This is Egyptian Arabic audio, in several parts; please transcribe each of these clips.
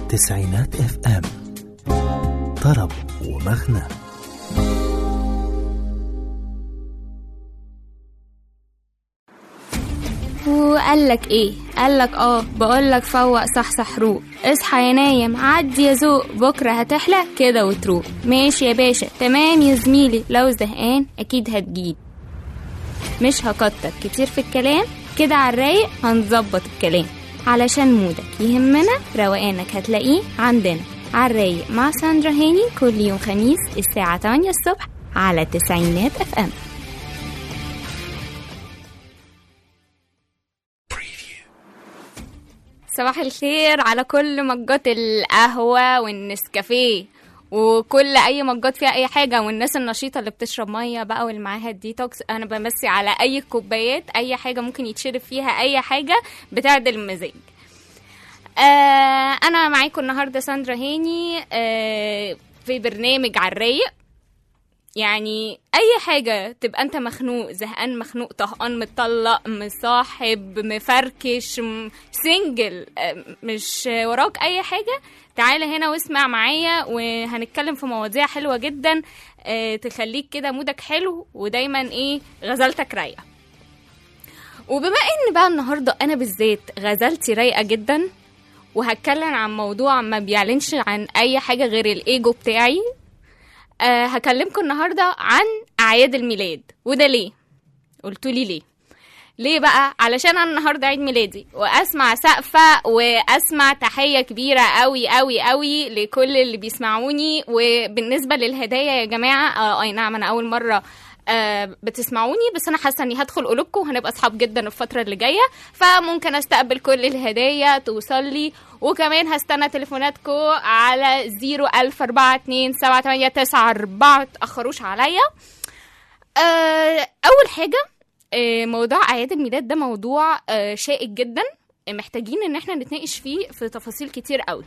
تسعينات اف ام طرب ومغنى وقال لك ايه قال لك اه بقول لك فوق صح صح روق اصحى يا نايم عدي يا ذوق بكره هتحلى كده وتروق ماشي يا باشا تمام يا زميلي لو زهقان اكيد هتجيب مش هكتر كتير في الكلام كده على الرايق هنظبط الكلام علشان مودك يهمنا روقانك هتلاقيه عندنا على الرايق مع ساندرا هاني كل يوم خميس الساعة 8 الصبح على تسعينات اف ام صباح الخير على كل مجات القهوة والنسكافيه وكل اي مجات فيها اي حاجه والناس النشيطه اللي بتشرب ميه بقى واللي معاها الديتوكس انا بمسي على اي كوبايات اي حاجه ممكن يتشرب فيها اي حاجه بتعدل المزاج آه انا معاكم النهارده ساندرا هاني آه في برنامج على الرايق يعني اي حاجه تبقى انت مخنوق زهقان مخنوق طهقان متطلق مصاحب مفركش م- سنجل آه، مش وراك اي حاجه تعالى هنا واسمع معايا وهنتكلم في مواضيع حلوه جدا آه، تخليك كده مودك حلو ودايما ايه غزلتك رايقه وبما ان بقى النهارده انا بالذات غزلتي رايقه جدا وهتكلم عن موضوع ما بيعلنش عن اي حاجه غير الايجو بتاعي أه هكلمكم النهارده عن اعياد الميلاد وده ليه قلتوا لي ليه ليه بقى علشان انا النهارده عيد ميلادي واسمع سقفه واسمع تحيه كبيره قوي قوي قوي لكل اللي بيسمعوني وبالنسبه للهدايا يا جماعه آه اي نعم انا اول مره آه بتسمعوني بس انا حاسه اني هدخل قلوبكم وهنبقى اصحاب جدا الفتره اللي جايه فممكن استقبل كل الهدايا توصل لي وكمان هستنى تليفوناتكم على 0042789 تاخروش عليا آه، اول حاجه آه، موضوع اعياد الميلاد ده موضوع آه، شائك جدا آه، محتاجين ان احنا نتناقش فيه في تفاصيل كتير قوي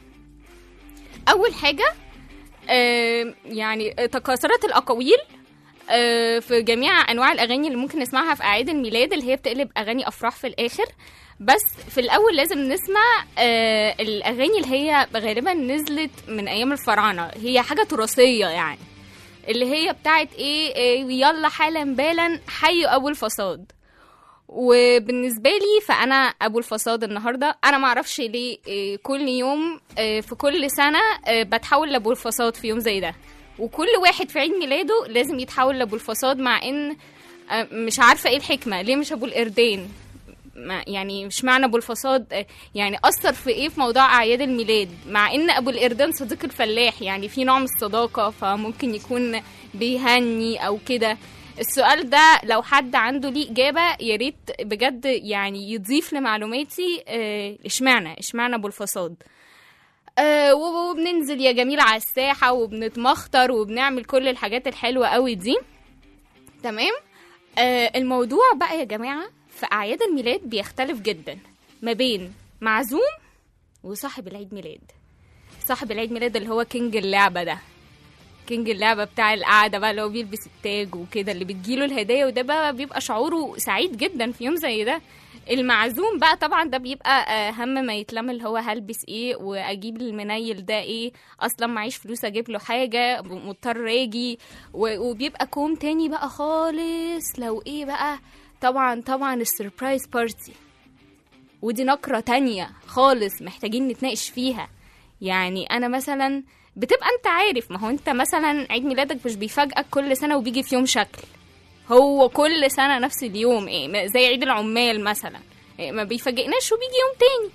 اول حاجه آه، يعني آه، تكاثرت الاقاويل آه، في جميع انواع الاغاني اللي ممكن نسمعها في اعياد الميلاد اللي هي بتقلب اغاني افراح في الاخر بس في الاول لازم نسمع آه، الاغاني اللي هي غالبا نزلت من ايام الفراعنه هي حاجه تراثيه يعني اللي هي بتاعت ايه, إيه يلا حالا بالا حي ابو الفصاد وبالنسبه لي فانا ابو الفصاد النهارده انا ما اعرفش ليه إيه كل يوم إيه في كل سنه إيه بتحول لابو الفصاد في يوم زي ده وكل واحد في عيد ميلاده لازم يتحول لابو الفصاد مع ان آه، مش عارفه ايه الحكمه ليه مش ابو القردين ما يعني مش معنى ابو الفصاد آه، يعني اثر في ايه في موضوع اعياد الميلاد مع ان ابو القردان صديق الفلاح يعني في نوع من الصداقه فممكن يكون بيهني او كده السؤال ده لو حد عنده ليه اجابه يا ريت بجد يعني يضيف لمعلوماتي آه، اشمعنى اشمعنى ابو الفصاد آه، وبننزل يا جميل على الساحه وبنتمخطر وبنعمل كل الحاجات الحلوه قوي دي تمام آه الموضوع بقى يا جماعه في اعياد الميلاد بيختلف جدا ما بين معزوم وصاحب العيد ميلاد صاحب العيد ميلاد اللي هو كينج اللعبه ده كينج اللعبه بتاع القعده بقى اللي هو بيلبس التاج وكده اللي بتجيله الهدايا وده بقى بيبقى شعوره سعيد جدا في يوم زي ده المعزوم بقى طبعا ده بيبقى اهم ما يتلم اللي هو هلبس ايه واجيب المنيل ده ايه اصلا معيش فلوس اجيب له حاجه مضطر اجي و- وبيبقى كوم تاني بقى خالص لو ايه بقى طبعا طبعا السربرايز بارتي ودي نقرة تانية خالص محتاجين نتناقش فيها يعني أنا مثلا بتبقى أنت عارف ما هو أنت مثلا عيد ميلادك مش بيفاجئك كل سنة وبيجي في يوم شكل هو كل سنة نفس اليوم إيه ما- زي عيد العمال مثلا إيه ما بيفاجئناش وبيجي يوم تاني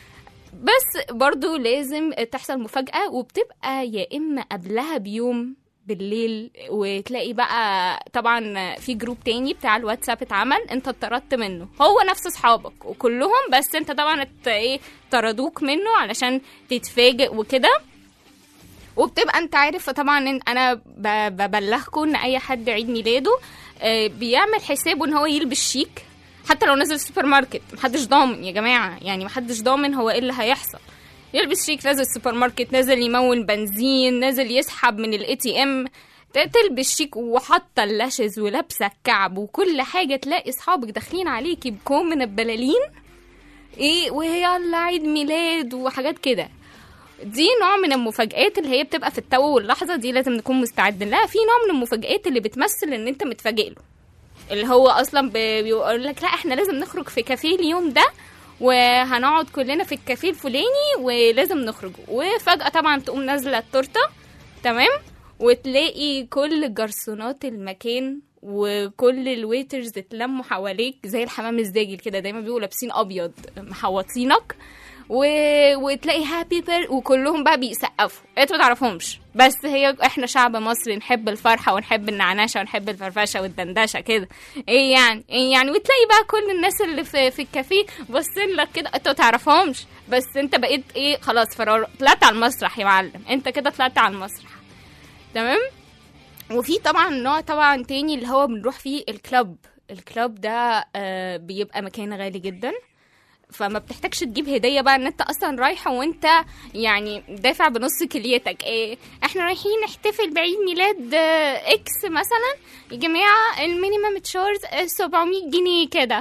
بس برضو لازم تحصل مفاجأة وبتبقى يا إما قبلها بيوم بالليل وتلاقي بقى طبعا في جروب تاني بتاع الواتساب اتعمل انت اتطردت منه هو نفس اصحابك وكلهم بس انت طبعا ات ايه طردوك منه علشان تتفاجئ وكده وبتبقى انت عارف طبعا إن انا ب- ببلغكم ان اي حد عيد ميلاده آه، بيعمل حسابه ان هو يلبس شيك حتى لو نزل السوبر ماركت محدش ضامن يا جماعه يعني محدش ضامن هو ايه اللي هيحصل يلبس شيك نازل السوبر ماركت نازل يمول بنزين نازل يسحب من الاي تي ام تلبس شيك وحاطه اللاشز ولابسه الكعب وكل حاجه تلاقي اصحابك داخلين عليكي بكوم من البلالين ايه ويلا عيد ميلاد وحاجات كده دي نوع من المفاجآت اللي هي بتبقى في التو واللحظه دي لازم نكون مستعدين لها في نوع من المفاجآت اللي بتمثل ان انت متفاجئ له اللي هو اصلا ب- بيقول لك لا احنا لازم نخرج في كافيه اليوم ده وهنقعد كلنا في الكافيه الفلاني ولازم نخرج وفجأة طبعا تقوم نازلة التورتة تمام وتلاقي كل جرسونات المكان وكل الويترز اتلموا حواليك زي الحمام الزاجل كده دايما بيبقوا لابسين ابيض محوطينك و... وتلاقي هابي بير وكلهم بقى بيسقفوا انتوا ما تعرفهمش بس هي احنا شعب مصري نحب الفرحه ونحب النعناشه ونحب الفرفشه والدندشه كده ايه يعني ايه يعني وتلاقي بقى كل الناس اللي في في الكافيه باصين لك كده انتوا ما تعرفهمش بس انت بقيت ايه خلاص فرار طلعت على المسرح يا معلم انت كده طلعت على المسرح تمام وفي طبعا نوع طبعا تاني اللي هو بنروح فيه الكلاب الكلاب ده آه بيبقى مكان غالي جدا فما بتحتاجش تجيب هديه بقى ان انت اصلا رايحه وانت يعني دافع بنص كليتك ايه احنا رايحين نحتفل بعيد ميلاد آه، اكس مثلا يا جماعه المينيمم تشارج 700 جنيه كده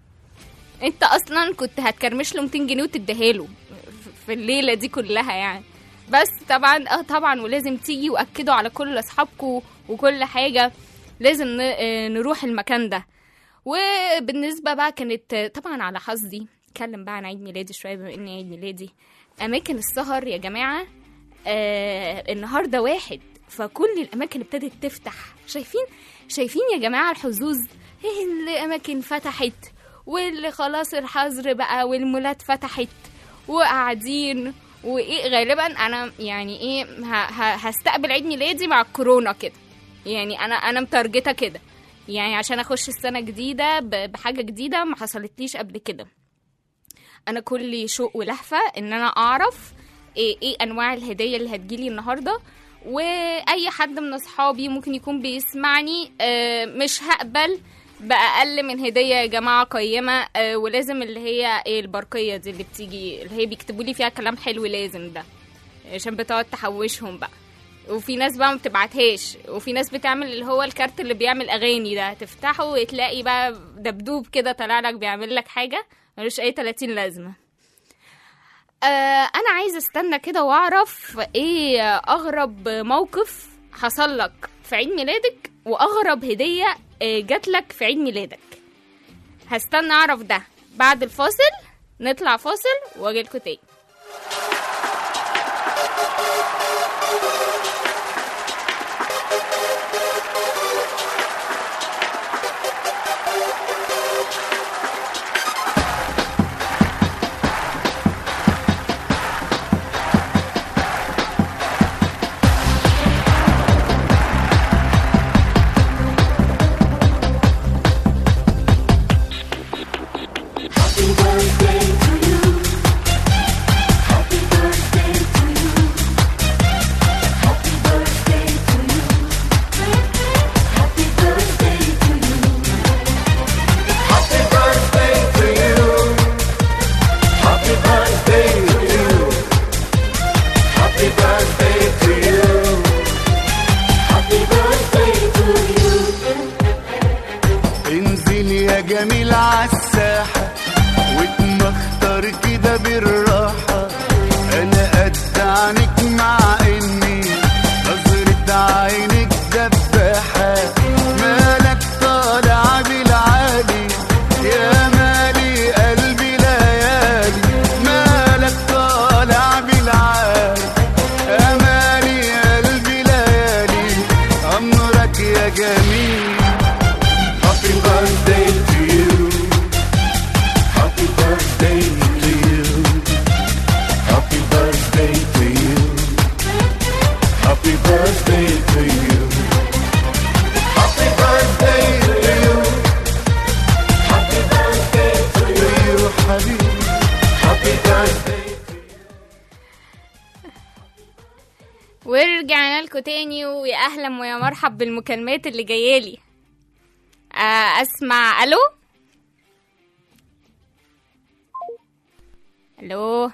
انت اصلا كنت هتكرمش له 200 جنيه وتديها له في الليله دي كلها يعني بس طبعا اه طبعا ولازم تيجي واكدوا على كل اصحابكم وكل حاجه لازم ن- آه، نروح المكان ده وبالنسبه بقى كانت آه، طبعا على حظي اتكلم بقى عن عيد ميلادي شويه بما اني عيد ميلادي اماكن السهر يا جماعه آه النهارده واحد فكل الاماكن ابتدت تفتح شايفين شايفين يا جماعه الحظوظ ايه الاماكن فتحت واللي خلاص الحظر بقى والمولات فتحت وقاعدين وايه غالبا انا يعني ايه ه- ه- هستقبل عيد ميلادي مع الكورونا كده يعني انا انا متارجته كده يعني عشان اخش السنه جديده ب- بحاجه جديده ما حصلتليش قبل كده انا كل شوق ولهفه ان انا اعرف ايه, إيه انواع الهديه اللي هتجيلي النهارده واي حد من اصحابي ممكن يكون بيسمعني آه، مش هقبل باقل من هديه يا جماعه قيمه آه، ولازم اللي هي ايه البرقيه دي اللي بتيجي اللي هي بيكتبوا لي فيها كلام حلو لازم ده عشان بتقعد تحوشهم بقى وفي ناس بقى ما بتبعتهاش وفي ناس بتعمل اللي هو الكارت اللي بيعمل اغاني ده تفتحه وتلاقي بقى دبدوب كده طالع لك بيعمل لك حاجه ملوش اي 30 لازمه آه انا عايزه استنى كده واعرف ايه اغرب موقف حصل لك في عيد ميلادك واغرب هديه آه، جات لك في عيد ميلادك هستنى اعرف ده بعد الفاصل نطلع فاصل واجيلكوا تاني انزل يا جميل عالساحة واتمختر كده بالراحة انا قد عنك مع اني نظرة عينك دباحة مالك طالع بالعالي يا مالي قلبي ليالي مالك طالع بالعالي يا مالي قلبي ليالي امرك يا جميل Happy birthday to you. Happy birthday to you. Happy birthday to you. Happy birthday to you. Happy birthday to you. Happy birthday to you, حبيبي. Happy birthday. ورجعنا لكم تاني ويا اهلا ويا مرحب بالمكالمات اللي جايالي آه، اسمع الو الو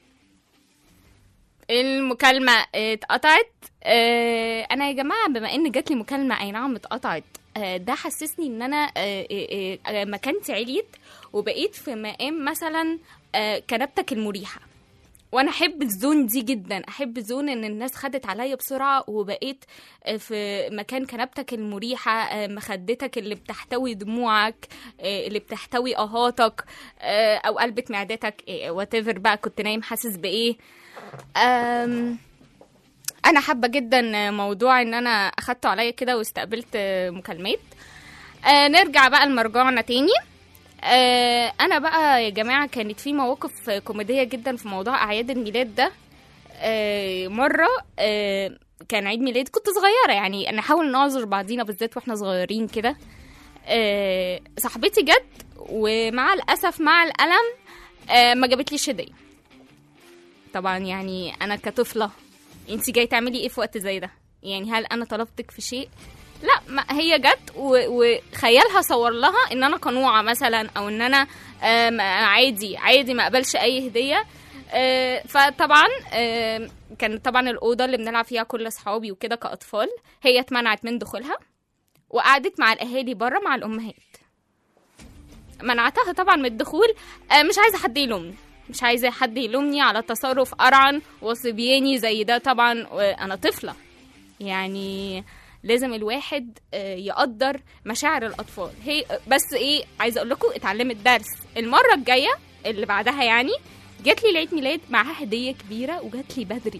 المكالمة اتقطعت آه، انا يا جماعة بما ان جات لي مكالمة اي نعم اتقطعت آه، ده حسسني ان انا آه، آه، آه، مكانتي عليت وبقيت في مقام مثلا آه، كنبتك المريحة وانا احب الزون دي جدا احب زون ان الناس خدت عليا بسرعه وبقيت آه، في مكان كنبتك المريحه آه، مخدتك اللي بتحتوي دموعك آه، اللي بتحتوي اهاتك آه، او قلبة معدتك وات بقى كنت نايم حاسس بايه أم، انا حابه جدا موضوع ان انا اخدته عليا كده واستقبلت آه، مكالمات آه، نرجع بقى لمرجوعنا تاني آه، انا بقى يا جماعه كانت في مواقف كوميديه جدا في موضوع اعياد الميلاد ده آه، مره آه، كان عيد ميلاد كنت صغيره يعني نحاول نعذر بعضينا بالذات واحنا صغيرين كده آه، صاحبتي جت ومع الاسف مع الالم آه، ما جابتليش هديه طبعا يعني انا كطفله انت جاي تعملي ايه في وقت زي ده يعني هل انا طلبتك في شيء لا ما هي جت و- وخيالها صور لها ان انا قنوعه مثلا او ان انا آم، عادي عادي ما اقبلش اي هديه آه، فطبعا آم، كانت طبعا الاوضه اللي بنلعب فيها كل اصحابي وكده كاطفال هي اتمنعت من دخولها وقعدت مع الاهالي بره مع الامهات منعتها طبعا من الدخول آه، مش عايزه حد يلومني مش عايزه حد يلومني على تصرف ارعن وصبياني زي ده طبعا انا طفله يعني لازم الواحد آه، يقدر مشاعر الاطفال هي بس ايه عايزه اقول لكم اتعلمت درس المره الجايه اللي بعدها يعني جات لي العيد ميلاد معاها هديه كبيره وجات لي بدري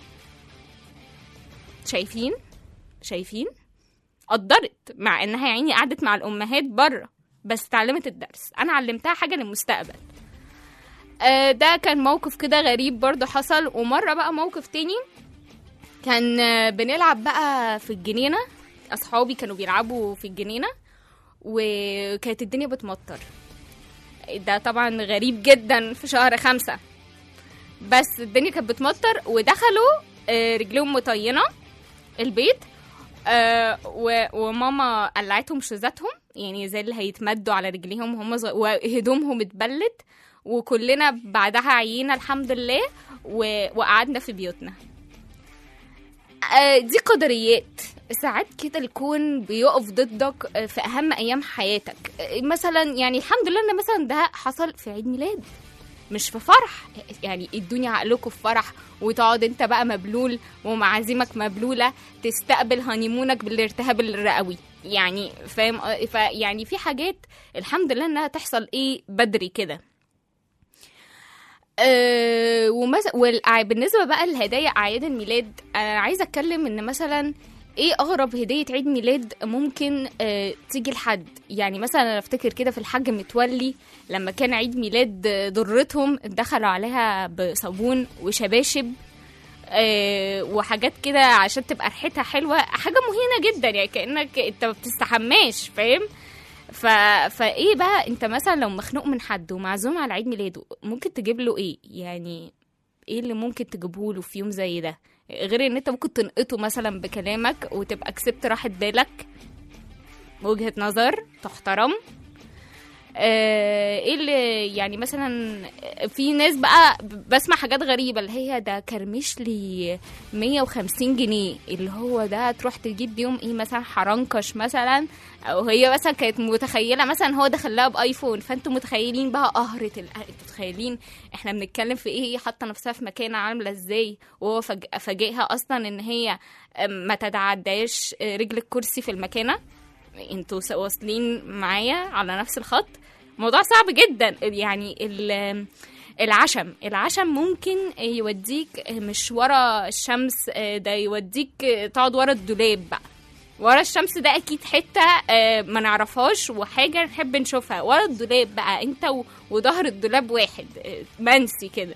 شايفين شايفين قدرت مع انها يا عيني قعدت مع الامهات بره بس اتعلمت الدرس انا علمتها حاجه للمستقبل آه، ده كان موقف كده غريب برضو حصل ومره بقى موقف تاني كان آه، بنلعب بقى في الجنينه اصحابي كانوا بيلعبوا في الجنينه وكانت الدنيا بتمطر ده طبعا غريب جدا في شهر خمسة بس الدنيا كانت بتمطر ودخلوا آه، رجليهم مطينة البيت آه، و- وماما قلعتهم شوزاتهم يعني زي اللي هيتمدوا على رجليهم هم صغ... وهدومهم اتبلت وكلنا بعدها عيينا الحمد لله و... وقعدنا في بيوتنا آه، دي قدريات ساعات كده الكون بيقف ضدك آه، في اهم ايام حياتك آه، مثلا يعني الحمد لله ان مثلا ده حصل في عيد ميلاد مش في فرح يعني الدنيا عقلكم في فرح وتقعد انت بقى مبلول ومعازيمك مبلوله تستقبل هانيمونك بالارتهاب الرئوي يعني فاهم آه، ف يعني في حاجات الحمد لله انها تحصل ايه بدري كده أه ومس... والع... بالنسبه بقى لهدايا اعياد الميلاد انا عايزه اتكلم ان مثلا ايه اغرب هديه عيد ميلاد ممكن أه تيجي لحد يعني مثلا انا افتكر كده في الحاج متولي لما كان عيد ميلاد آه، ضرتهم دخلوا عليها بصابون وشباشب آه، وحاجات كده عشان تبقى ريحتها حلوه حاجه مهينه جدا يعني كانك انت ما بتستحماش فاهم ف... فايه بقى انت مثلا لو مخنوق من حد ومعزوم على عيد ميلاده ممكن تجيب له ايه يعني ايه اللي ممكن تجيبه له في يوم زي ده غير ان انت ممكن تنقطه مثلا بكلامك وتبقى كسبت راحة بالك وجهة نظر تحترم آه، ايه اللي يعني مثلا في ناس بقى بسمع حاجات غريبة اللي هي ده كرمش لي 150 جنيه اللي هو ده تروح تجيب بيهم ايه مثلا حرنكش مثلا او هي مثلا كانت متخيلة مثلا هو دخل لها بايفون فانتوا متخيلين بقى قهرة ال... انتوا متخيلين احنا بنتكلم في ايه هي حاطة نفسها في مكان عاملة ازاي وهو فج... فاجئها اصلا ان هي ما تتعداش رجل الكرسي في المكانة انتوا س- واصلين معايا على نفس الخط موضوع صعب جدا يعني ال- العشم العشم ممكن يوديك مش ورا الشمس ده يوديك تقعد ورا الدولاب بقى ورا الشمس ده اكيد حته آه، ما نعرفهاش وحاجه نحب نشوفها ورا الدولاب بقى انت و- وظهر الدولاب واحد آه، منسي كده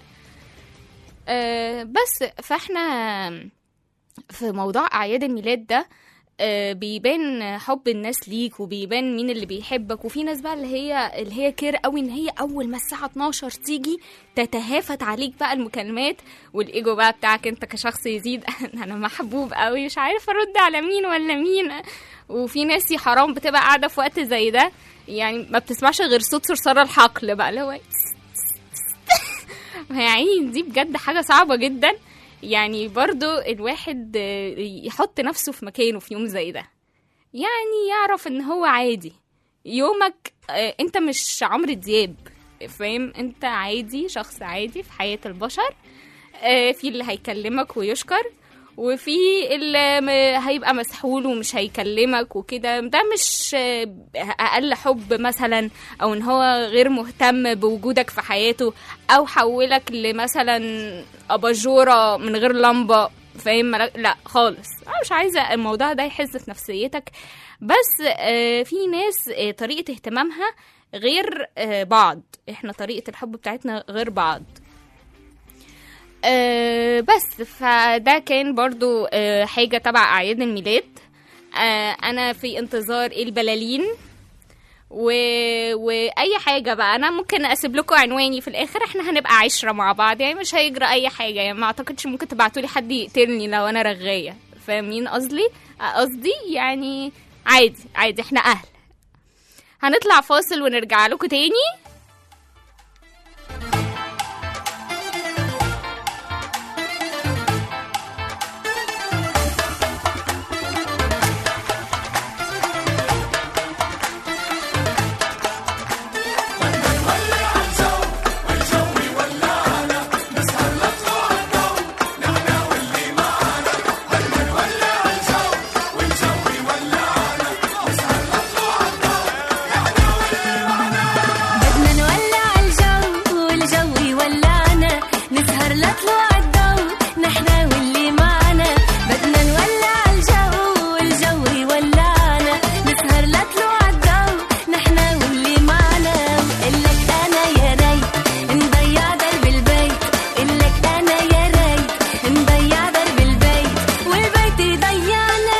آه، بس فاحنا في موضوع اعياد الميلاد ده آه، بيبان حب الناس ليك وبيبان مين اللي بيحبك وفي ناس بقى اللي هي اللي هي كير قوي ان هي اول ما الساعه 12 تيجي تتهافت عليك بقى المكالمات والايجو بقى بتاعك انت كشخص يزيد انا محبوب قوي مش عارف ارد على مين ولا مين وفي ناس يا حرام بتبقى قاعده في وقت زي ده يعني ما بتسمعش غير صوت صرصار الحقل بقى اللي هو يعني دي بجد حاجه صعبه جدا يعني برضو الواحد آه، يحط نفسه في مكانه في يوم زي ده يعني يعرف ان هو عادي يومك آه، انت مش عمرو دياب فاهم انت عادي شخص عادي في حياة البشر آه، في اللي هيكلمك ويشكر وفي اللي م- هيبقى مسحول ومش هيكلمك وكده ده مش آه، اقل حب مثلا او ان هو غير مهتم بوجودك في حياته او حولك لمثلا اباجوره من غير لمبه فاهم ملا- لا خالص انا مش عايزه الموضوع ده يحز في نفسيتك بس آه، في ناس آه، طريقه اهتمامها غير آه، بعض احنا طريقه الحب بتاعتنا غير بعض آه، بس فده كان برضو آه، حاجة تبع أعياد الميلاد آه، أنا في انتظار البلالين و... واي حاجه بقى انا ممكن اسيب لكم عنواني في الاخر احنا هنبقى عشره مع بعض يعني مش هيجرى اي حاجه يعني ما اعتقدش ممكن تبعتوا لي حد يقتلني لو انا رغايه فاهمين قصدي آه، قصدي يعني عادي عادي احنا اهل هنطلع فاصل ونرجع لكم تاني بدنا نولع الجو والجو يولعنا نسهر لطلوع الضو نحنا واللي معنا بدنا نولع الجو والجو يولعنا نسهر لطلوع الضو نحنا واللي معنا قلك انا يا ريت نضيع درب البيت قلك انا يا ريت نضيع درب البيت والبيت يضيعنا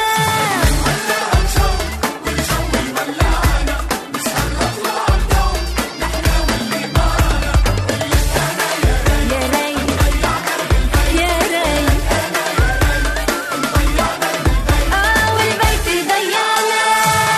يا ريت يا ريت اه والبيت ضيعنا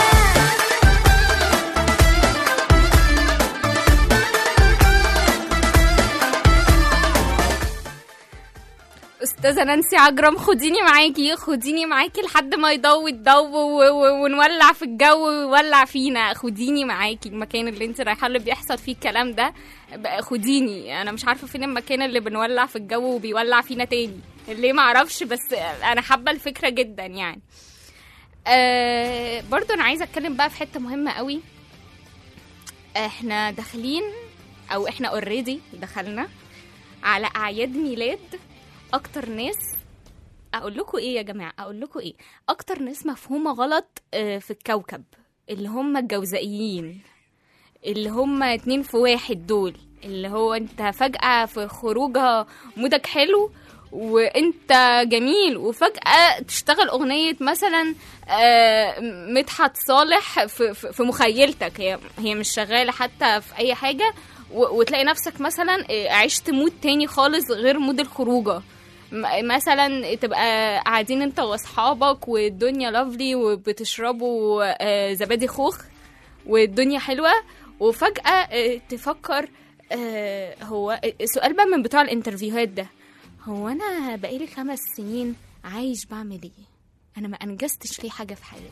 استاذه نانسي عجرم خديني معاكي خديني معاكي لحد ما يضوي الضو و- و- ونولع في الجو ويولع فينا خديني معاكي المكان اللي انت رايحه اللي بيحصل فيه الكلام ده بقى خديني انا مش عارفه فين المكان اللي بنولع في الجو وبيولع فينا تاني ليه ما اعرفش بس انا حابه الفكره جدا يعني أه برضو انا عايزه اتكلم بقى في حته مهمه قوي احنا داخلين او احنا اوريدي دخلنا على اعياد ميلاد اكتر ناس اقول لكم ايه يا جماعه اقول لكم ايه اكتر ناس مفهومه غلط آه، في الكوكب اللي هم الجوزائيين اللي هم اتنين في واحد دول اللي هو انت فجأة في خروجه مودك حلو وانت جميل وفجأة تشتغل اغنية مثلا آه، مدحت صالح في, في في مخيلتك هي هي مش شغالة حتى في اي حاجة و- وتلاقي نفسك مثلا آه، عشت مود تاني خالص غير مود الخروجه م- مثلا تبقى قاعدين انت واصحابك والدنيا لافلي وبتشربوا آه، زبادي خوخ والدنيا حلوه وفجاه آه، تفكر آه، هو سؤال بقى من بتوع الانترفيوهات ده هو انا بقالي خمس سنين عايش بعمل ايه انا ما انجزتش ليه حاجه في حياتي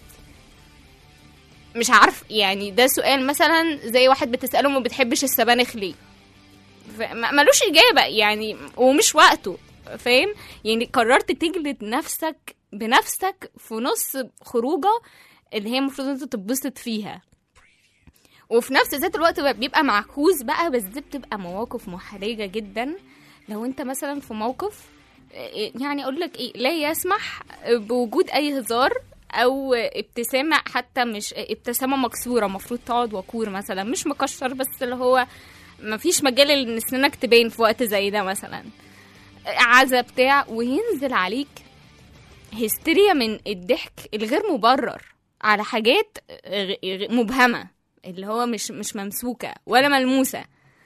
مش عارف يعني ده سؤال مثلا زي واحد بتساله ما بتحبش السبانخ ليه ف- ما- ملوش اجابه يعني ومش وقته فاهم يعني قررت تجلد نفسك بنفسك في نص خروجه اللي هي المفروض انت تتبسط فيها وفي نفس ذات الوقت بقى- بيبقى معكوس بقى بس دي بتبقى مواقف محرجه جدا لو انت مثلا في موقف إيه، يعني اقول لك ايه لا يسمح بوجود اي هزار او ابتسامه حتى مش ابتسامه مكسوره المفروض تقعد وقور مثلا مش مكشر بس اللي هو مفيش مجال ان سنانك تبان في وقت زي ده مثلا عزا بتاع وينزل عليك هستيريا من الضحك الغير مبرر على حاجات غ- غ- مبهمه اللي هو مش مش ممسوكه ولا ملموسه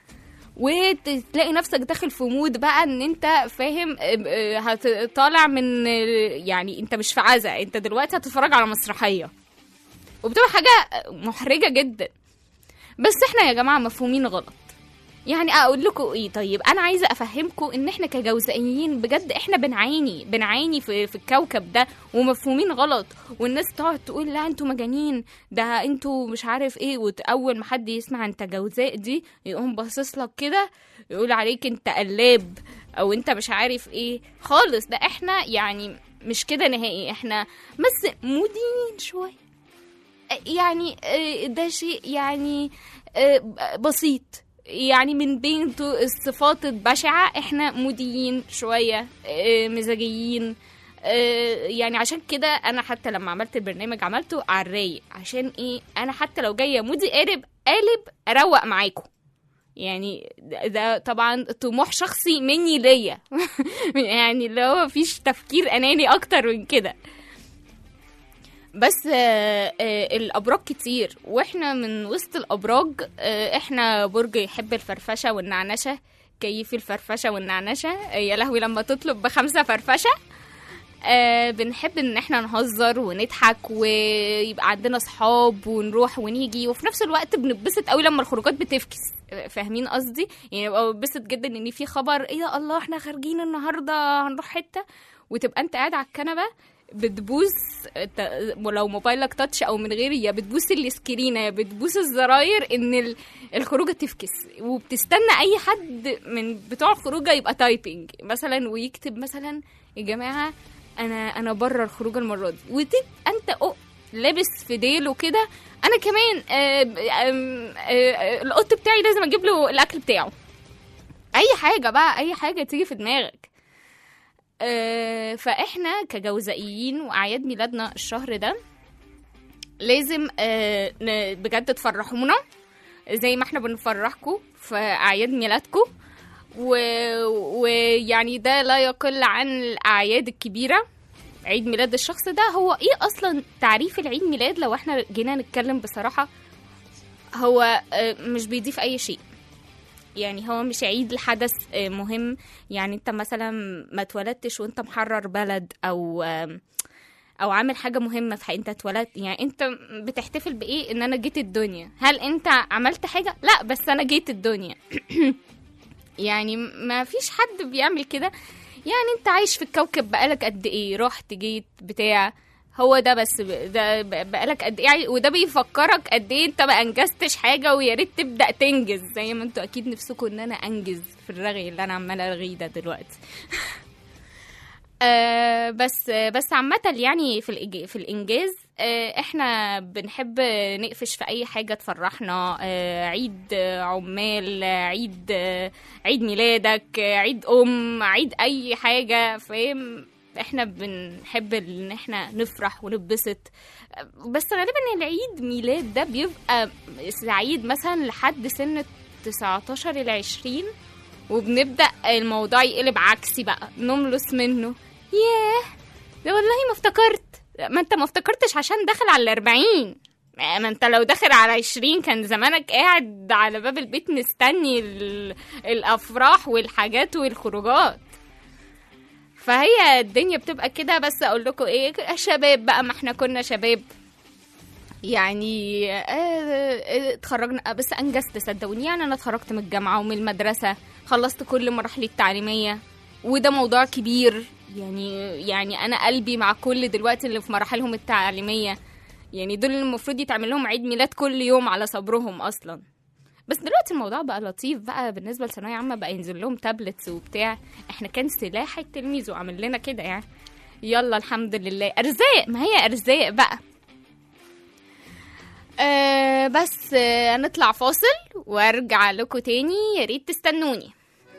وتلاقي نفسك داخل في مود بقى ان انت فاهم اه، اه، هتطالع من اه، يعني انت مش في عزا انت دلوقتي هتتفرج على مسرحيه وبتبقى حاجه محرجه جدا بس احنا يا جماعه مفهومين غلط يعني اقول لكم ايه طيب انا عايزه افهمكم ان احنا كجوزائيين بجد احنا بنعاني بنعاني في, في الكوكب ده ومفهومين غلط والناس تقعد تقول لا انتوا مجانين ده انتوا مش عارف ايه واول ما حد يسمع انت جوزاء دي يقوم باصص لك كده يقول عليك انت قلاب او انت مش عارف ايه خالص ده احنا يعني مش كده نهائي احنا بس مودين شويه يعني آه، ده شيء يعني آه، بسيط يعني من بين تو- الصفات البشعة احنا موديين شوية آه، مزاجيين آه، يعني عشان كده انا حتى لما عملت البرنامج عملته على الرايق عشان ايه انا حتى لو جايه مودي قالب قالب اروق معاكم يعني ده- ده طبعا طموح شخصي مني ليا يعني اللي هو مفيش تفكير اناني اكتر من كده بس آه، آه، الابراج كتير واحنا من وسط الابراج آه، احنا برج يحب الفرفشه والنعنشه كيف الفرفشه والنعنشه آه، يا لهوي لما تطلب بخمسه فرفشه آه بنحب ان احنا نهزر ونضحك ويبقى عندنا صحاب ونروح ونيجي وفي نفس الوقت بنتبسط قوي لما الخروجات بتفكس آه، فاهمين قصدي يعني ببقى بنبسط جدا ان في خبر ايه ده الله احنا خارجين النهارده هنروح حته وتبقى انت قاعد على الكنبه بتبوس ت- ولو موبايلك تاتش او من غير يا بتبوس السكرينه يا بتبوس الزراير ان ال- الخروجه تفكس وبتستنى اي حد من بتوع الخروجه يبقى تايبنج مثلا ويكتب مثلا يا جماعه انا انا بره الخروجه المره دي وتبقى انت أو لابس في ديله كده انا كمان آه، آم، آه، القط بتاعي لازم اجيب له الاكل بتاعه اي حاجه بقى اي حاجه تيجي في دماغك آه، فاحنا كجوزائيين واعياد ميلادنا الشهر ده لازم آه، ن- بجد تفرحونا زي ما احنا بنفرحكم في اعياد ميلادكم و- ويعني ده لا يقل عن الاعياد الكبيره عيد ميلاد الشخص ده هو ايه اصلا تعريف العيد ميلاد لو احنا جينا نتكلم بصراحه هو آه، مش بيضيف اي شيء يعني هو مش عيد الحدث آه، مهم يعني انت مثلا ما اتولدتش وانت محرر بلد او آم، او عامل حاجه مهمه في حي- انت اتولدت يعني انت بتحتفل بايه ان انا جيت الدنيا هل انت عملت حاجه لا بس انا جيت الدنيا يعني ما فيش حد بيعمل كده يعني انت عايش في الكوكب بقالك قد ايه رحت جيت بتاع هو ده بس ب- ده ب- بقالك قد ايه وده بيفكرك قد ايه انت ما انجزتش حاجه ويا ريت تبدا تنجز زي ما انتوا اكيد نفسكم ان انا انجز في الرغي اللي انا عماله ارغيه ده دلوقتي آه بس بس عامة يعني في الإج- في الإنجاز آه إحنا بنحب نقفش في أي حاجة تفرحنا آه عيد آه، عمال آه، عيد آه، عيد ميلادك آه، عيد أم عيد أي حاجة فاهم إحنا بنحب إن إحنا نفرح ونتبسط آه، بس غالبا العيد ميلاد ده بيبقى سعيد مثلا لحد سن 19 ل 20 وبنبدا الموضوع يقلب عكسي بقى نملص منه ياه ده والله ما افتكرت ما انت ما افتكرتش عشان داخل على الأربعين ما انت لو داخل على عشرين كان زمانك قاعد على باب البيت مستني ال- الافراح والحاجات والخروجات فهي الدنيا بتبقى كده بس اقول لكم ايه شباب بقى ما احنا كنا شباب يعني آه، آه، اتخرجنا بس انجزت صدقوني يعني انا اتخرجت من الجامعه ومن المدرسه خلصت كل مراحلي التعليميه وده موضوع كبير يعني يعني انا قلبي مع كل دلوقتي اللي في مراحلهم التعليميه يعني دول اللي المفروض يتعمل لهم عيد ميلاد كل يوم على صبرهم اصلا بس دلوقتي الموضوع بقى لطيف بقى بالنسبه لثانويه عامه بقى ينزل لهم تابلتس وبتاع احنا كان سلاح التلميذ وعمل لنا كده يعني يلا الحمد لله ارزاق ما هي ارزاق بقى آه بس آه نطلع فاصل وارجع لكم تاني يا ريت تستنوني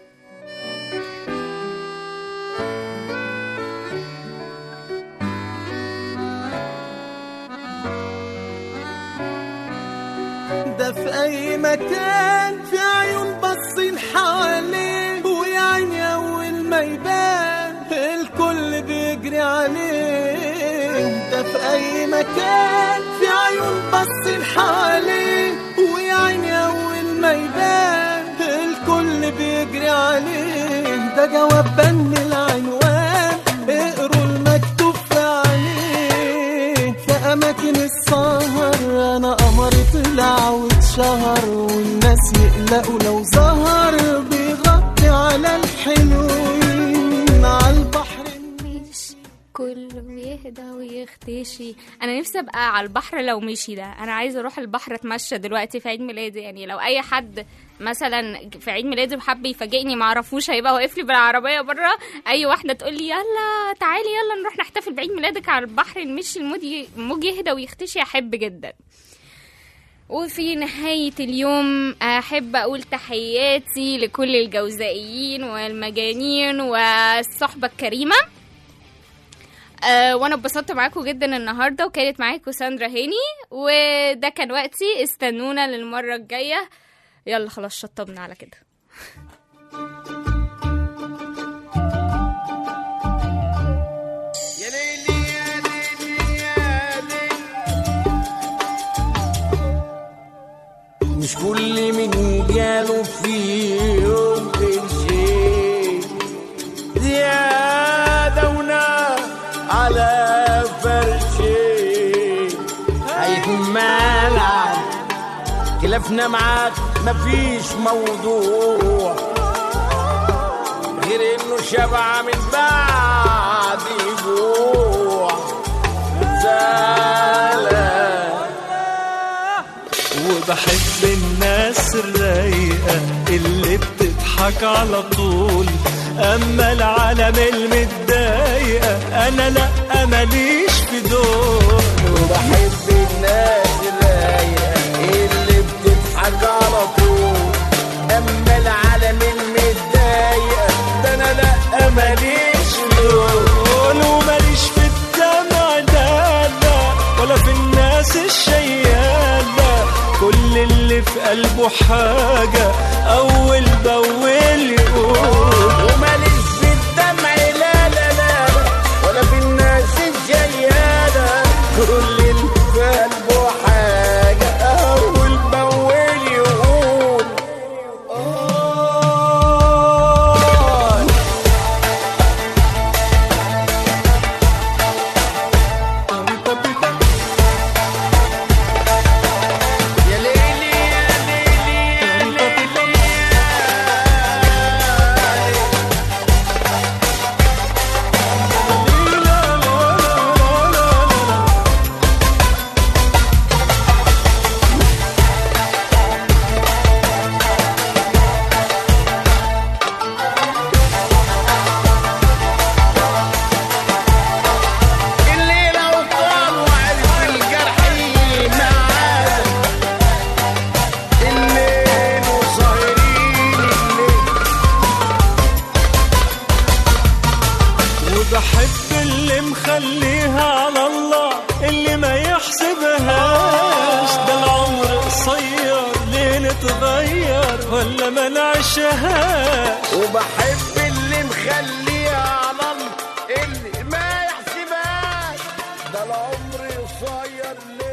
ده في اي مكان في عيون باصين حواليه ويا عيني اول ما يبان الكل بيجري عليه ده في اي مكان في عيون باصين حواليه ويا عيني اول ما يبان الكل بيجري عليه ده جواب بن العنوان اقروا المكتوب في عليه في اماكن السهر انا قمر طلع واتشهر والناس يقلقوا لو ظهر بيغطي على الحلوين على البحر مش كل كله يهدى ويختشي انا نفسي ابقى على البحر لو مشي ده انا عايزه اروح البحر اتمشى دلوقتي في عيد ميلادي يعني لو اي حد مثلا في عيد ميلادي وحب يفاجئني ما اعرفوش هيبقى واقف لي بالعربيه بره اي واحده تقول لي يلا تعالي يلا نروح نحتفل بعيد ميلادك على البحر نمشي الموج ي- الموج يهدى ويختشي احب جدا وفي نهاية اليوم أحب أقول تحياتي لكل الجوزائيين والمجانين والصحبة الكريمة أه وانا اتبسطت معاكم جدا النهارده وكانت معاكم ساندرا هاني وده كان وقتي استنونا للمره الجايه يلا خلاص شطبنا على كده يا ليلي يا ليلي يا ليلي مش كل من جاله في يوم شيء زيادة ونار على فرشي هيكون مالعب خلافنا معاك مفيش موضوع غير انه شبع من بعد جوع زعلان وبحب الناس الرايقة اللي بتضحك على طول أما العالم المتضايقة أنا لأ ماليش في دول وبحب الناس الرايقة اللي بتضحك على طول أما العالم المتضايقة ده أنا لأ ماليش دول وماليش في الدمع ده لا ولا في الناس الشيالة كل اللي في قلبه حاجة أول بأول يقول وماليش في الدمع لا لا لا ولا في الناس الجيالة كل اللي في قلبه حاجة أول بأول يقول آه يا ليلي يا ليلي يا ليلي اللي لو طال وعرف الجرح معانا الليل وسهرين الليل وبحب اللي مخليها على الله اللي ما يحسبهاش ده العمر قصير ليه نتغير ولا ما نعيشهاش وبحب اللي مخليها على الله اللي ما يحسبهاش ده العمر قصير ليه